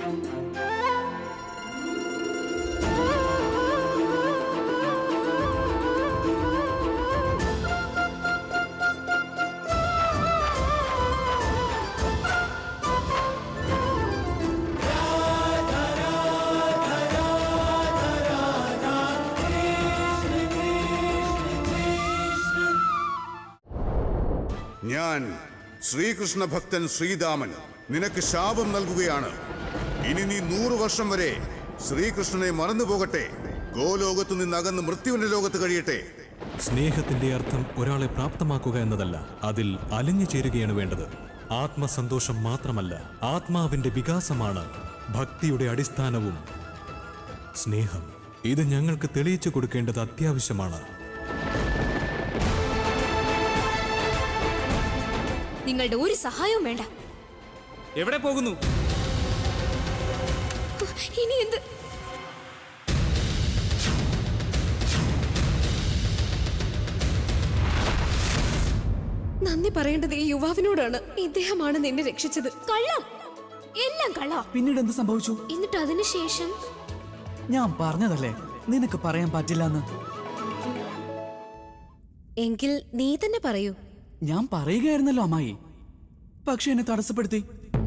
ഞാൻ ശ്രീകൃഷ്ണ ഭക്തൻ ശ്രീരാമൻ നിനക്ക് ശാപം നൽകുകയാണ് ഇനി നീ നൂറു വർഷം വരെ ശ്രീകൃഷ്ണനെ മറന്നു പോകട്ടെ ഗോലോകത്തു നിന്ന് അകന്ന് മൃത്യുവിന്റെ ലോകത്ത് കഴിയട്ടെ സ്നേഹത്തിന്റെ അർത്ഥം ഒരാളെ പ്രാപ്തമാക്കുക എന്നതല്ല അതിൽ അലിഞ്ഞു ചേരുകയാണ് വേണ്ടത് ആത്മസന്തോഷം മാത്രമല്ല ആത്മാവിന്റെ വികാസമാണ് ഭക്തിയുടെ അടിസ്ഥാനവും സ്നേഹം ഇത് ഞങ്ങൾക്ക് തെളിയിച്ചു കൊടുക്കേണ്ടത് അത്യാവശ്യമാണ് നിങ്ങളുടെ ഒരു സഹായവും വേണ്ട എവിടെ പോകുന്നു ഇനി എന്ത് നന്ദി പറയേണ്ടത് ഈ യുവാവിനോടാണ് ഇദ്ദേഹമാണ് നിന്നെ രക്ഷിച്ചത് കള്ളം എല്ലാം കള്ള പിന്നീട് എന്ത് സംഭവിച്ചു എന്നിട്ട് അതിനുശേഷം ഞാൻ പറഞ്ഞതല്ലേ നിനക്ക് പറയാൻ പറ്റില്ലെന്ന് എങ്കിൽ നീ തന്നെ പറയൂ ഞാൻ പറയുകയായിരുന്നല്ലോ അമ്മായി പക്ഷെ എന്നെ തടസ്സപ്പെടുത്തി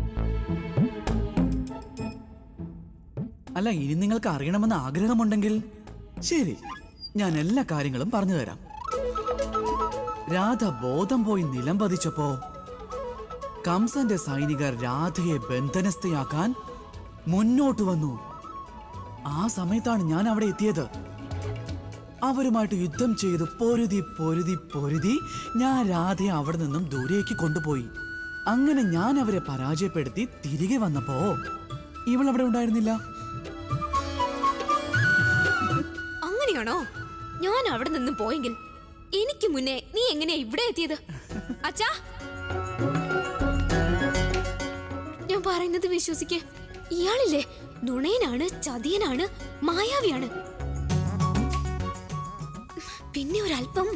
അല്ല ഇനി നിങ്ങൾക്ക് അറിയണമെന്ന് ആഗ്രഹമുണ്ടെങ്കിൽ ശരി ഞാൻ എല്ലാ കാര്യങ്ങളും പറഞ്ഞു തരാം രാധ ബോധം പോയി നിലം പതിച്ചപ്പോ കംസന്റെ സൈനികർ രാധയെ ബന്ധനസ്ഥയാക്കാൻ മുന്നോട്ട് വന്നു ആ സമയത്താണ് ഞാൻ അവിടെ എത്തിയത് അവരുമായിട്ട് യുദ്ധം ചെയ്ത് പൊരുതി പൊരുതി പൊരുതി ഞാൻ രാധയെ അവിടെ നിന്നും ദൂരേക്ക് കൊണ്ടുപോയി അങ്ങനെ ഞാൻ അവരെ പരാജയപ്പെടുത്തി തിരികെ വന്നപ്പോ ഇവൾ അവിടെ ഉണ്ടായിരുന്നില്ല അങ്ങനെയാണോ ഞാൻ അവിടെ നിന്നും പോയെങ്കിൽ എനിക്ക് മുന്നേ നീ എങ്ങനെയാ ഇവിടെ എത്തിയത് അച്ഛാ ഞാൻ പറയുന്നത് വിശ്വസിക്ക് ഇയാളില്ലേ നുണയനാണ് ചതിയനാണ് മായാവിയാണ് പിന്നെ ഒരല്പം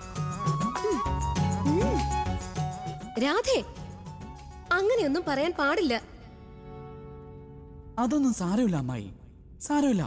രാധേ അങ്ങനെയൊന്നും പറയാൻ പാടില്ല അതൊന്നും സാരമില്ല അമ്മായി സാരമില്ല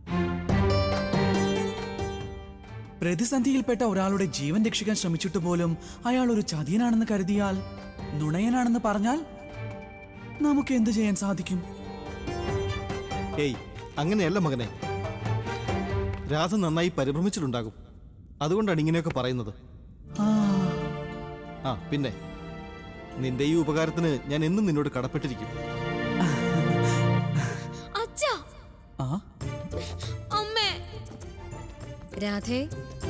പ്രതിസന്ധിയിൽപ്പെട്ട ഒരാളുടെ ജീവൻ രക്ഷിക്കാൻ ശ്രമിച്ചിട്ട് പോലും അയാൾ ഒരു ചതിയനാണെന്ന് കരുതിയാൽ നുണയനാണെന്ന് പറഞ്ഞാൽ നമുക്ക് എന്ത് ചെയ്യാൻ സാധിക്കും ഏയ് അങ്ങനെയല്ല മകനെ രാധ നന്നായി പരിഭ്രമിച്ചിട്ടുണ്ടാകും അതുകൊണ്ടാണ് ഇങ്ങനെയൊക്കെ പറയുന്നത് ആ ആ പിന്നെ നിന്റെ ഈ ഉപകാരത്തിന് ഞാൻ എന്നും നിന്നോട് കടപ്പെട്ടിരിക്കും അച്ഛാ ആ അമ്മേ രാധേ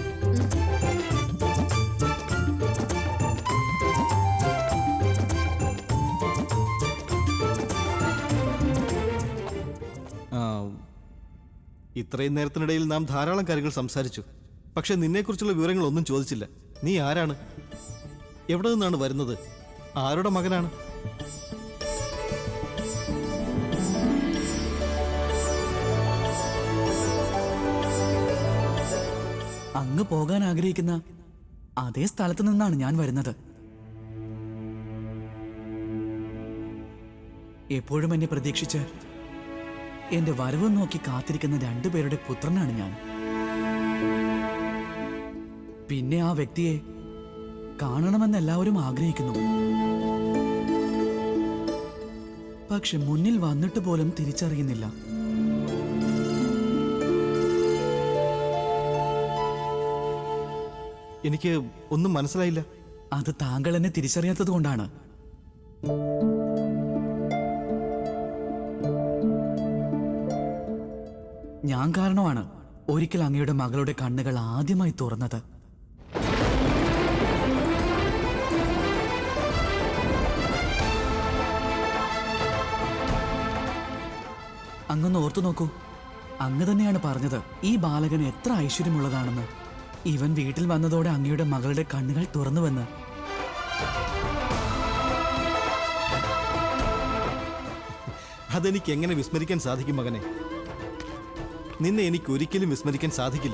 ആ, ഇത്രയും നേരത്തിനിടയിൽ നാം ധാരാളം കാര്യങ്ങൾ സംസാരിച്ചു പക്ഷെ നിന്നെക്കുറിച്ചുള്ള വിവരങ്ങളൊന്നും ചോദിച്ചില്ല നീ ആരാണ് എവിടെ നിന്നാണ് വരുന്നത് ആരുടെ മകനാണ് അങ്ങ് പോകാൻ ആഗ്രഹിക്കുന്ന അതേ സ്ഥലത്ത് നിന്നാണ് ഞാൻ വരുന്നത് എപ്പോഴും എന്നെ പ്രതീക്ഷിച്ച് എന്റെ വരവ് നോക്കി കാത്തിരിക്കുന്ന രണ്ടുപേരുടെ പുത്രനാണ് ഞാൻ പിന്നെ ആ വ്യക്തിയെ കാണണമെന്ന് എല്ലാവരും ആഗ്രഹിക്കുന്നു പക്ഷെ മുന്നിൽ വന്നിട്ട് പോലും തിരിച്ചറിയുന്നില്ല എനിക്ക് ഒന്നും മനസ്സിലായില്ല അത് താങ്കൾ എന്നെ തിരിച്ചറിയാത്തത് കൊണ്ടാണ് ഞാൻ കാരണമാണ് ഒരിക്കൽ അങ്ങയുടെ മകളുടെ കണ്ണുകൾ ആദ്യമായി തുറന്നത് അങ്ങൊന്ന് ഓർത്തു നോക്കൂ അങ്ങ് തന്നെയാണ് പറഞ്ഞത് ഈ ബാലകൻ എത്ര ഐശ്വര്യമുള്ളതാണെന്ന് ഇവൻ വീട്ടിൽ വന്നതോടെ അങ്ങയുടെ മകളുടെ കണ്ണുകൾ തുറന്നുവെന്ന് അതെനിക്ക് എങ്ങനെ വിസ്മരിക്കാൻ സാധിക്കും മകനെ നിന്നെ എനിക്ക് ഒരിക്കലും വിസ്മരിക്കാൻ സാധിക്കില്ല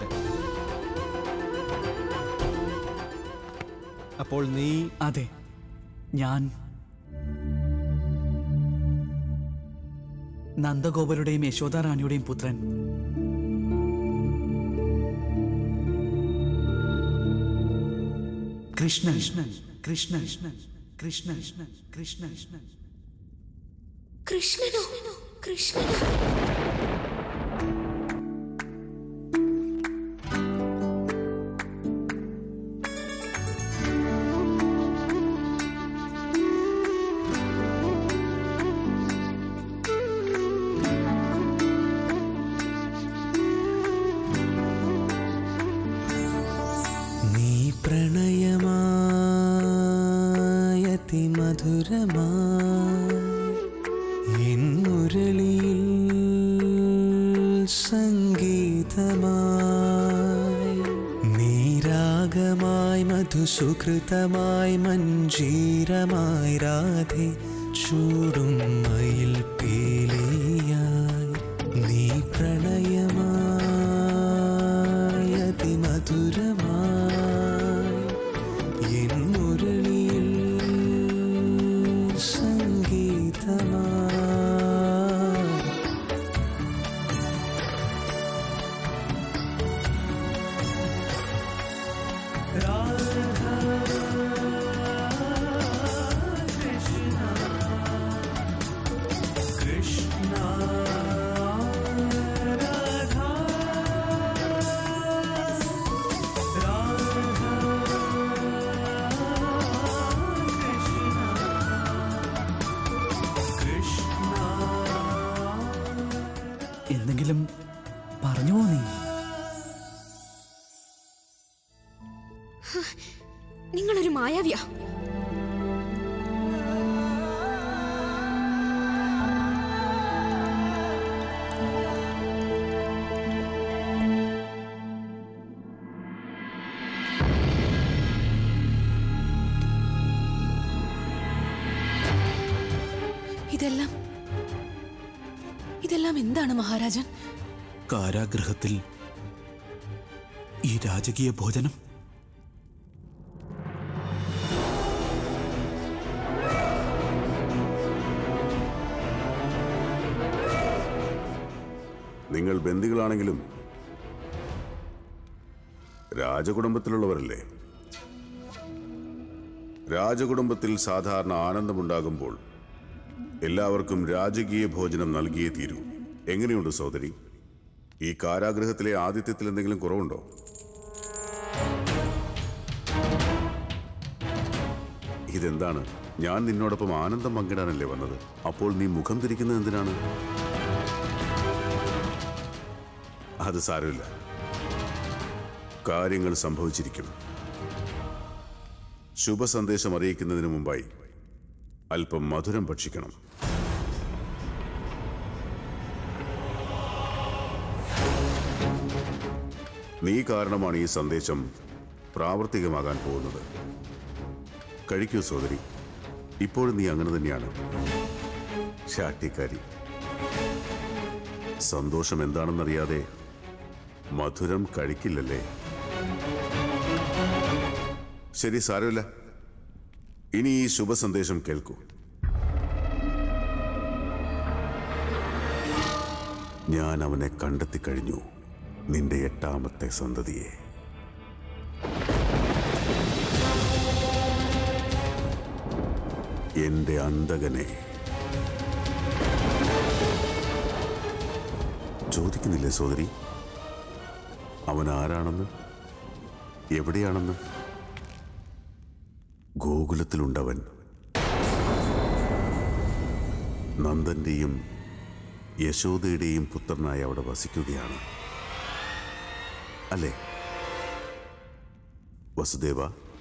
അപ്പോൾ നീ അതെ ഞാൻ നന്ദഗോപരുടെയും യശോദ റാണിയുടെയും പുത്രൻ കൃഷ്ണൻ കൃഷ്ണൻ കൃഷ്ണൻ കൃഷ്ണൻ കൃഷ്ണൻ കൃഷ്ണനോ കൃഷ്ണനോ നീ പ്രണയമായതി മധുരമായി എൻ മുരളിയിൽ സംഗീതമായി നീരാഗമായി മധുസുഹൃതമായി മഞ്ജീരമായി രാധെ ചൂടും മയിൽ പീലിയായി നീ പ്രണയമായി അതിമധുരമായി എൻ മുരളിയിൽ സംഗീതമായി എന്തെങ്കിലും പറഞ്ഞുവോ നീ നിങ്ങളൊരു മായാവിയാ ഇതെല്ലാം ഇതെല്ലാം എന്താണ് മഹാരാജൻ കാരാഗൃഹത്തിൽ ഈ രാജകീയ ഭോജനം നിങ്ങൾ ബന്ദികളാണെങ്കിലും രാജകുടുംബത്തിലുള്ളവരല്ലേ രാജകുടുംബത്തിൽ സാധാരണ ആനന്ദമുണ്ടാകുമ്പോൾ എല്ലാവർക്കും രാജകീയ ഭോജനം നൽകിയേ തീരൂ എങ്ങനെയുണ്ട് സോദരി ഈ കാരാഗൃഹത്തിലെ ആതിഥ്യത്തിൽ എന്തെങ്കിലും കുറവുണ്ടോ ഇതെന്താണ് ഞാൻ നിന്നോടൊപ്പം ആനന്ദം പങ്കിടാനല്ലേ വന്നത് അപ്പോൾ നീ മുഖം തിരിക്കുന്നത് എന്തിനാണ് അത് സാരമില്ല കാര്യങ്ങൾ സംഭവിച്ചിരിക്കും ശുഭസന്ദേശം അറിയിക്കുന്നതിന് മുമ്പായി അല്പം മധുരം ഭക്ഷിക്കണം നീ കാരണമാണ് ഈ സന്ദേശം പ്രാവർത്തികമാകാൻ പോകുന്നത് കഴിക്കൂ സോദരി ഇപ്പോഴും നീ അങ്ങനെ തന്നെയാണ് ശാഠ്യക്കാരി സന്തോഷം എന്താണെന്നറിയാതെ മധുരം കഴിക്കില്ലല്ലേ ശരി സാരമില്ല ഇനി ഈ ശുഭസന്ദേശം കേൾക്കൂ ഞാൻ അവനെ കണ്ടെത്തി കഴിഞ്ഞു നിന്റെ എട്ടാമത്തെ സന്തതിയെ എന്റെ അന്തകനെ ചോദിക്കുന്നില്ലേ സോദരി അവൻ ആരാണെന്ന് എവിടെയാണെന്ന് ഗോകുലത്തിലുണ്ടവൻ നന്ദന്റെയും യശോദയുടെയും പുത്രനായി അവിടെ വസിക്കുകയാണ് അല്ലേ വസുദേവ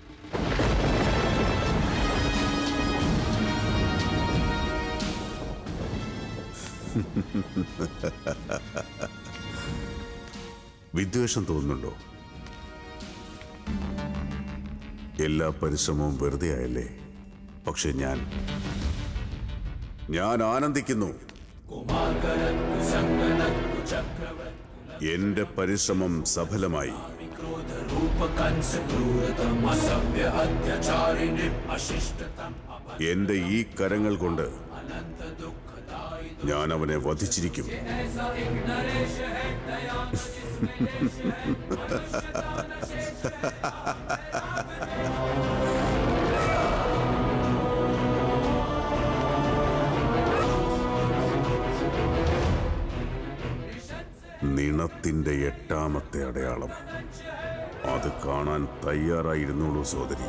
വിദ്വേഷം തോന്നുന്നുണ്ടോ എല്ലാ പരിശ്രമവും വെറുതെ ആയല്ലേ പക്ഷെ ഞാൻ ഞാൻ ആനന്ദിക്കുന്നു എന്റെ പരിശ്രമം സഫലമായി എന്റെ ഈ കരങ്ങൾ കൊണ്ട് ഞാൻ അവനെ വധിച്ചിരിക്കും നിണത്തിന്റെ എട്ടാമത്തെ അടയാളം അത് കാണാൻ തയ്യാറായിരുന്നുള്ളൂ സോദരി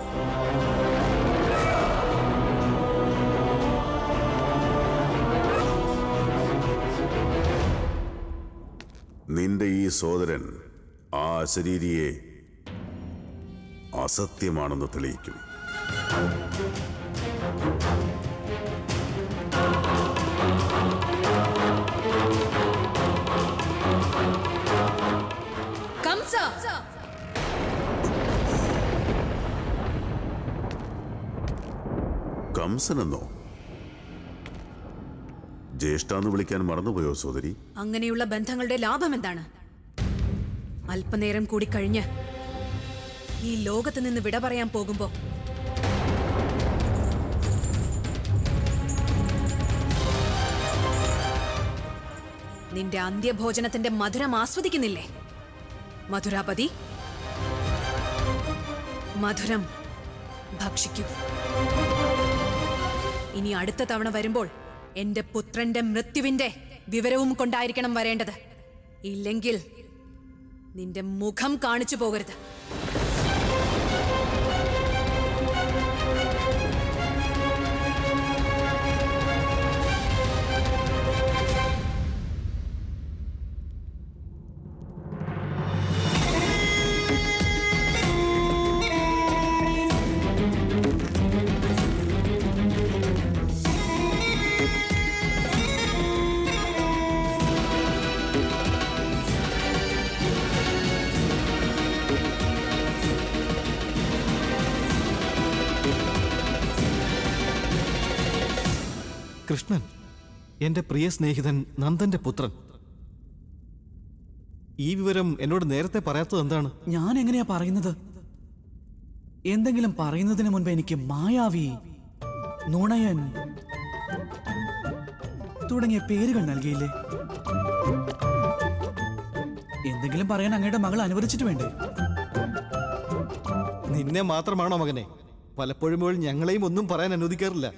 നിന്റെ ഈ സോദരൻ ആ അശരീരിയെ അസത്യമാണെന്ന് തെളിയിക്കും കംസ കംസനെന്നോ ജ്യേഷ്ഠാന്ന് വിളിക്കാൻ മറന്നുപോയോ സോദരി അങ്ങനെയുള്ള ബന്ധങ്ങളുടെ ലാഭം എന്താണ് അല്പനേരം കൂടി കഴിഞ്ഞ് ഈ ലോകത്ത് നിന്ന് വിട പറയാൻ പോകുമ്പോ നിന്റെ അന്ത്യഭോജനത്തിന്റെ മധുരം ആസ്വദിക്കുന്നില്ലേ മധുരാപതി മധുരം ഭക്ഷിക്കൂ ഇനി അടുത്ത തവണ വരുമ്പോൾ എന്റെ പുത്രന്റെ മൃത്യുവിന്റെ വിവരവും കൊണ്ടായിരിക്കണം വരേണ്ടത് ഇല്ലെങ്കിൽ നിന്റെ മുഖം കാണിച്ചു പോകരുത് കൃഷ്ണൻ എന്റെ പ്രിയ സ്നേഹിതൻ നന്ദന്റെ പുത്രൻ ഈ വിവരം എന്നോട് നേരത്തെ പറയാത്തത് എന്താണ് ഞാൻ എങ്ങനെയാ പറയുന്നത് എന്തെങ്കിലും പറയുന്നതിന് മുൻപ് എനിക്ക് മായാവി നുണയൻ തുടങ്ങിയ പേരുകൾ നൽകിയില്ലേ എന്തെങ്കിലും പറയാൻ അങ്ങയുടെ മകൾ അനുവദിച്ചിട്ട് വേണ്ടേ നിന്നെ മാത്രമാണോ മകനെ പലപ്പോഴും ഇവൾ ഞങ്ങളെയും ഒന്നും പറയാൻ അനുവദിക്കാറില്ല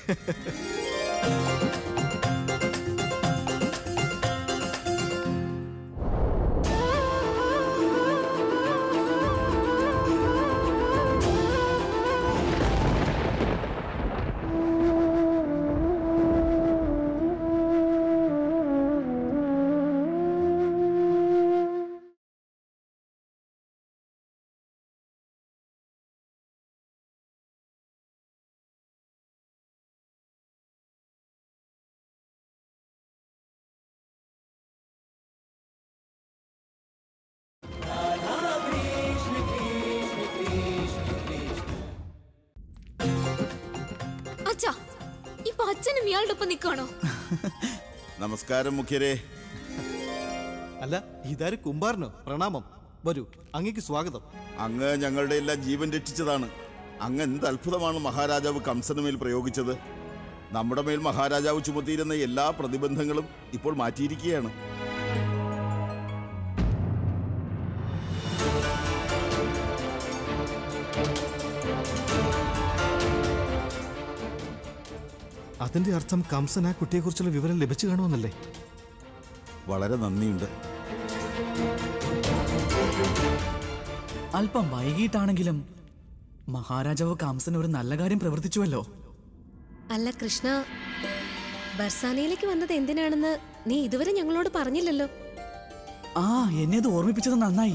അച്ഛാ ഇപ്പൊ അച്ഛനും ഇയാളുടെ ഒപ്പം നിൽക്കുകയാണോ നമസ്കാരം മുഖ്യരെ അല്ല ഇതാര് കുമ്പാരനോ പ്രണാമം വരൂ അങ്ങേക്ക് സ്വാഗതം അങ്ങ് ഞങ്ങളുടെ എല്ലാം ജീവൻ രക്ഷിച്ചതാണ് അങ്ങ് എന്ത് അത്ഭുതമാണ് മഹാരാജാവ് കംസന് മേൽ പ്രയോഗിച്ചത് നമ്മുടെ മേൽ മഹാരാജാവ് ചുമത്തിയിരുന്ന എല്ലാ പ്രതിബന്ധങ്ങളും ഇപ്പോൾ മാറ്റിയിരിക്കുകയാണ് അതിന്റെ അർത്ഥം കംസൻ ആ കുട്ടിയെക്കുറിച്ചുള്ള വിവരം ലഭിച്ചു കാണുമെന്നല്ലേ വളരെ നന്ദിയുണ്ട് അല്പം വൈകിട്ടാണെങ്കിലും മഹാരാജാവ് കംസൻ ഒരു നല്ല കാര്യം പ്രവർത്തിച്ചുവല്ലോ അല്ല കൃഷ്ണ ബർസാനയിലേക്ക് വന്നത് എന്തിനാണെന്ന് നീ ഇതുവരെ ഞങ്ങളോട് പറഞ്ഞില്ലല്ലോ ആ എന്നെ അത് ഓർമ്മിപ്പിച്ചത് നന്നായി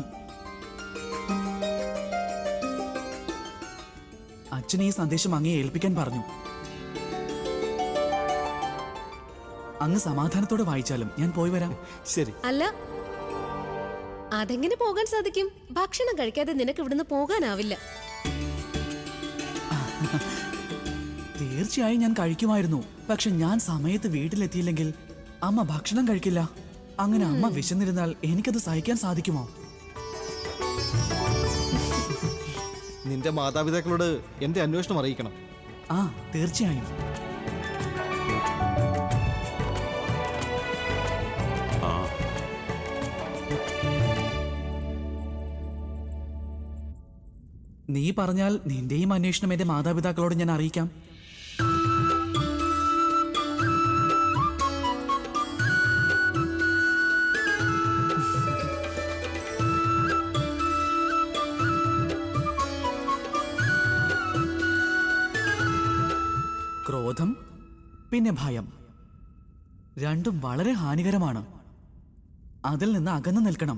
അച്ഛൻ ഈ സന്ദേശം അങ്ങേ ഏൽപ്പിക്കാൻ പറഞ്ഞു അങ്ങ് സമാധാനത്തോടെ വായിച്ചാലും ഞാൻ പോയി വരാം ശരി അല്ല അതെങ്ങനെ പോകാൻ സാധിക്കും ഭക്ഷണം കഴിക്കാതെ നിനക്ക് ഇവിടുന്ന് പോകാനാവില്ല തീർച്ചയായും ഞാൻ കഴിക്കുമായിരുന്നു പക്ഷെ ഞാൻ സമയത്ത് വീട്ടിലെത്തിയില്ലെങ്കിൽ അമ്മ ഭക്ഷണം കഴിക്കില്ല അങ്ങനെ അമ്മ വിശന്നിരുന്നാൽ എനിക്കത് സഹിക്കാൻ സാധിക്കുമോ നിന്റെ മാതാപിതാക്കളോട് എന്റെ അന്വേഷണം അറിയിക്കണം ആ തീർച്ചയായും നീ പറഞ്ഞാൽ നിന്റെയും അന്വേഷണം എന്റെ മാതാപിതാക്കളോട് ഞാൻ അറിയിക്കാം ക്രോധം പിന്നെ ഭയം രണ്ടും വളരെ ഹാനികരമാണ് അതിൽ നിന്ന് അകന്നു നിൽക്കണം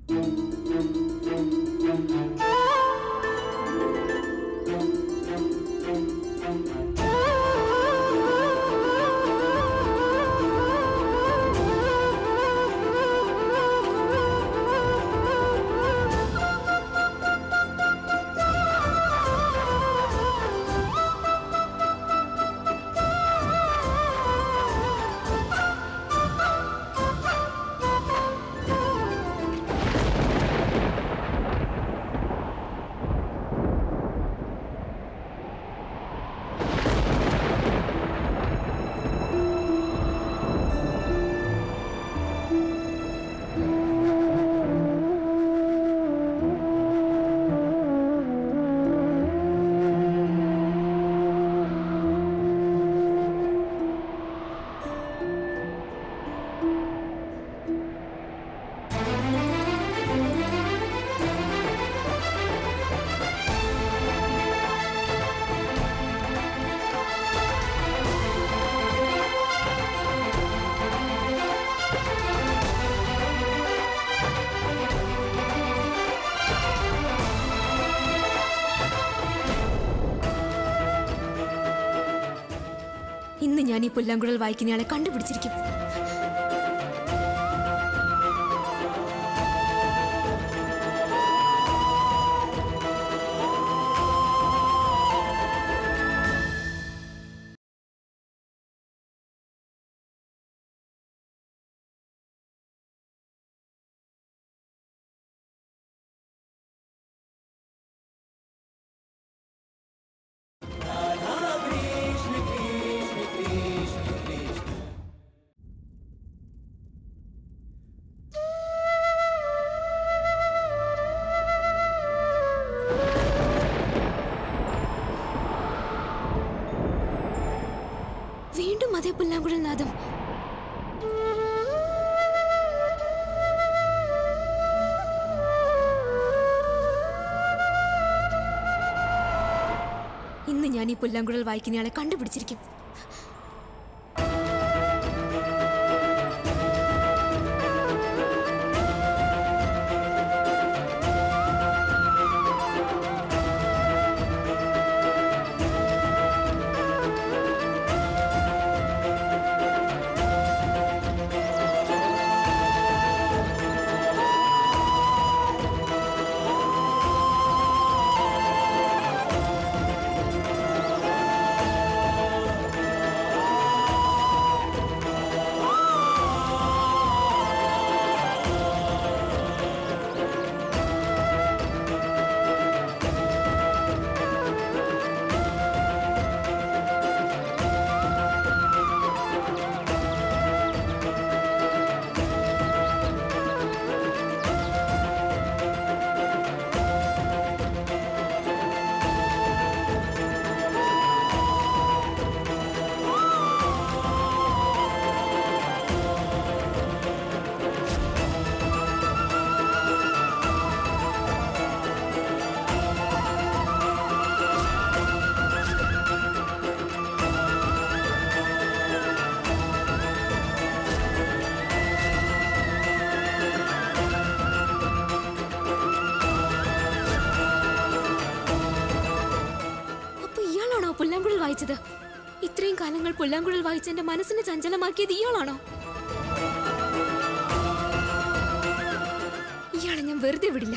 ഇന്ന് ഞാൻ ഈ പുല്ലാങ്കുഴൽ വായിക്കുന്നയാളെ കണ്ടുപിടിച്ചിരിക്കും വീണ്ടും അതേ പുല്ലാങ്കുഴൽ നാദം ഇന്ന് ഞാൻ ഈ പുല്ലാങ്കുഴൽ വായിക്കുന്നയാളെ കണ്ടുപിടിച്ചിരിക്കും അപ്പൊ ഇയാളാണോ പുല്ലാങ്കുഴൽ വായിച്ചത് ഇത്രയും കാലങ്ങൾ പുല്ലാങ്കുഴൽ വായിച്ച് എന്റെ മനസ്സിനെ ചഞ്ചലമാക്കിയത് ഇയാളാണോ ഇയാളെ ഞാൻ വെറുതെ വിടില്ല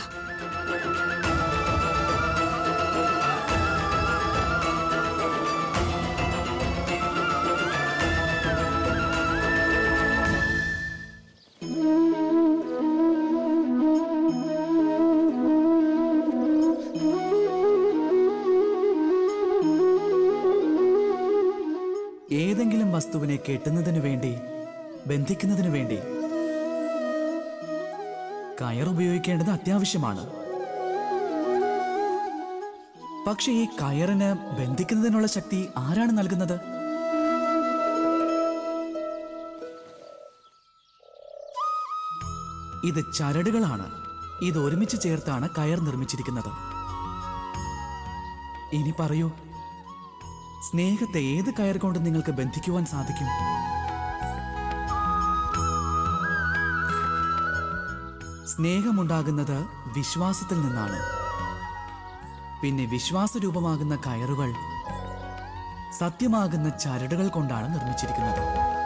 ഏതെങ്കിലും വസ്തുവിനെ കെട്ടുന്നതിനു വേണ്ടി ബന്ധിക്കുന്നതിനു വേണ്ടി കയർ ഉപയോഗിക്കേണ്ടത് അത്യാവശ്യമാണ് പക്ഷെ ഈ കയറിന് ബന്ധിക്കുന്നതിനുള്ള ശക്തി ആരാണ് നൽകുന്നത് ഇത് ചരടുകളാണ് ഇത് ഒരുമിച്ച് ചേർത്താണ് കയർ നിർമ്മിച്ചിരിക്കുന്നത് ഇനി പറയൂ സ്നേഹത്തെ ഏത് കയർ കൊണ്ട് നിങ്ങൾക്ക് ബന്ധിക്കുവാൻ സാധിക്കും സ്നേഹമുണ്ടാകുന്നത് വിശ്വാസത്തിൽ നിന്നാണ് പിന്നെ വിശ്വാസരൂപമാകുന്ന കയറുകൾ സത്യമാകുന്ന ചരടുകൾ കൊണ്ടാണ് നിർമ്മിച്ചിരിക്കുന്നത്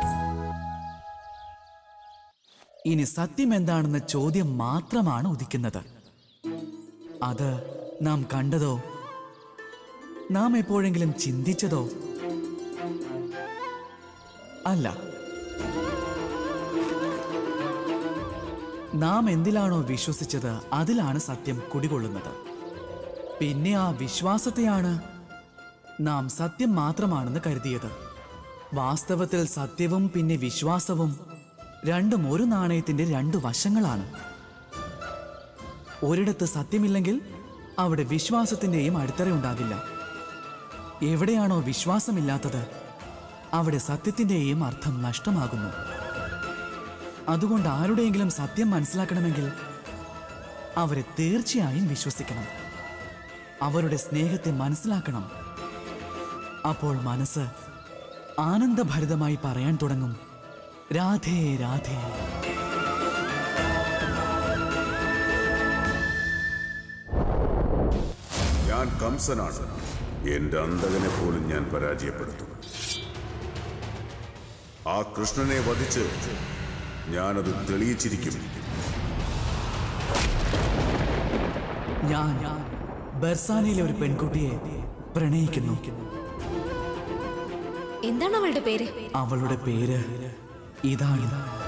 ഇനി സത്യം എന്താണെന്ന ചോദ്യം മാത്രമാണ് ഉദിക്കുന്നത് അത് നാം കണ്ടതോ നാം എപ്പോഴെങ്കിലും ചിന്തിച്ചതോ അല്ല നാം എന്തിലാണോ വിശ്വസിച്ചത് അതിലാണ് സത്യം കുടികൊള്ളുന്നത് പിന്നെ ആ വിശ്വാസത്തെയാണ് നാം സത്യം മാത്രമാണെന്ന് കരുതിയത് വാസ്തവത്തിൽ സത്യവും പിന്നെ വിശ്വാസവും രണ്ടും ഒരു നാണയത്തിന്റെ രണ്ട് വശങ്ങളാണ് ഒരിടത്ത് സത്യമില്ലെങ്കിൽ അവിടെ വിശ്വാസത്തിന്റെയും അടിത്തറ ഉണ്ടാകില്ല എവിടെയാണോ വിശ്വാസമില്ലാത്തത് അവിടെ സത്യത്തിന്റെയും അർത്ഥം നഷ്ടമാകുന്നു അതുകൊണ്ട് ആരുടെയെങ്കിലും സത്യം മനസ്സിലാക്കണമെങ്കിൽ അവരെ തീർച്ചയായും വിശ്വസിക്കണം അവരുടെ സ്നേഹത്തെ മനസ്സിലാക്കണം അപ്പോൾ മനസ്സ് ആനന്ദഭരിതമായി പറയാൻ തുടങ്ങും രാധേ രാധേ ഞാൻ കംസനാണ് എന്റെ അന്തകനെ പോലും ഞാൻ പരാജയപ്പെടുത്തും ആ കൃഷ്ണനെ വധിച്ച് ഞാനത് തെളിയിച്ചിരിക്കും ഞാൻ ബർസാനയിലെ ഒരു പെൺകുട്ടിയെ പ്രണയിക്കുന്നു എന്താണ് അവളുടെ പേര് അവളുടെ പേര് ഇതാണ്